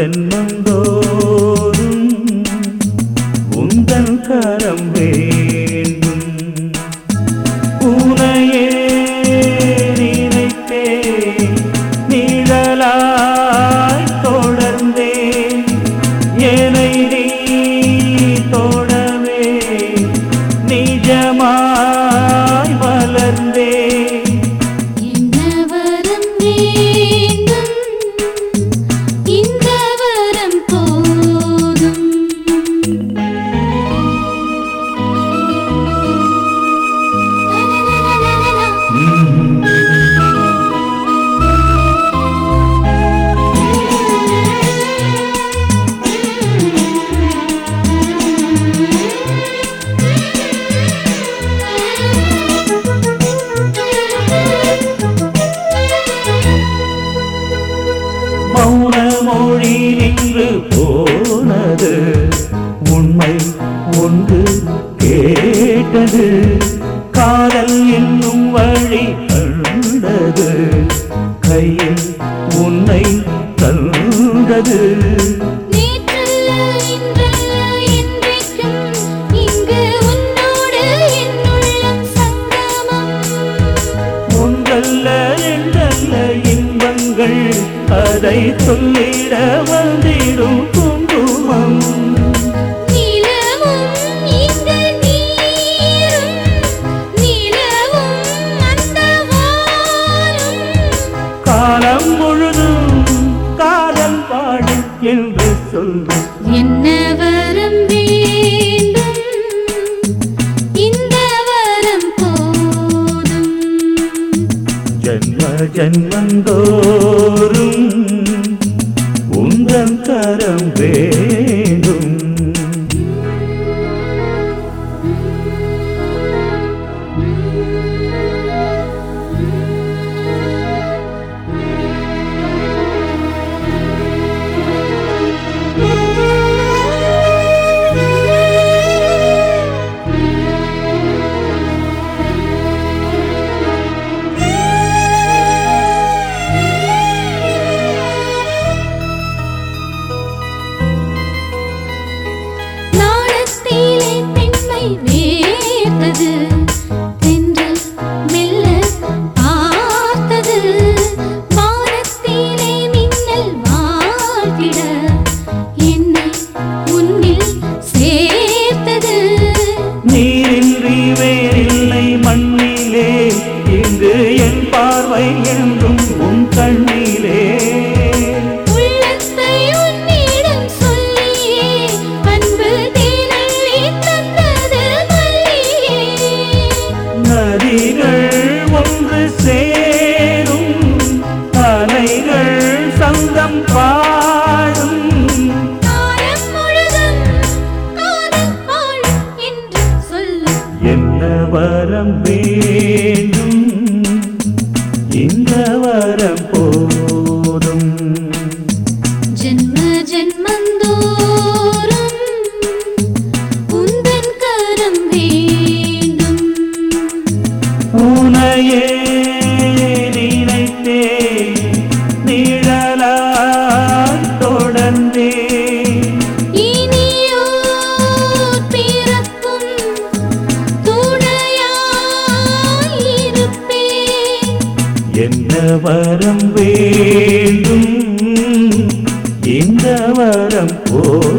ஜென்மந்தோறும் உந்தன் கரம் வேண்டும் உனையே நினைத்தே நிழலாய் தொடர்ந்தேன் என்னை நீ தொடவே நிஜமாய் மலர்ந்தேன் என்ன வரம் வேண்டும் இந்த வரம் போதும் மௌன மொழி நின்று போனது உண்மை ஒன்று கேட்டது காதல் என்னும் வழி கண்டது கையில் உன்னை தந்தது நேற்றல்ல இன்றல்ல என்றைக்கும் இங்கு உன்னோடு என் உள்ளம் சங்கமம் ஒன்றல்ல என்றல்ல இன்பங்கள் அதை சொல்லிட வந்திடும் குங்குமம் நிலவும் இங்கு நீரும் நிலவும் அந்த வாரும் காலம் முழுதும் காதல் பாடு என்று சொல்லு என்ன வரம் வேண்டும் இந்த வரம் போதும் ஜன்ம ஜன்மந்தோறும் உந்தன் கரம் வேண்டும் நாணத்திலே பெண்மை வேர்த்தது தென்றல் மெல்ல பார்த்தது வானத்திலே மின்னல் வாழ்த்திட என்னை உன்னில் சேர்த்தது நீரின்றி வேறில்லை மண்ணிலே இங்கு என் பார்வை என்றும் உன் கண்ணிலே உள்ளத்தை உன்னிடம் சொல்லியே அன்பு தேனள்ளி தந்தது மல்லியே நதிகள் ஒன்று சேரும் அலைகள் சங்கம் பாடும் காலம் முழுதும் காதல் வாழும் என்று சொல்லு என்ன வரம் வேண்டும் இந்த வரம் போதும் ஜென்ம ஜென்மந்தோறும் உந்தன் கரம் வேண்டும் உனையே நினைத்தே நிழலாய் தொடர்ந்தே இனியோர் பிறப்பும் துணையாயிருப்பேன் என்ன வரம் வேண்டும் இந்த வரம் போ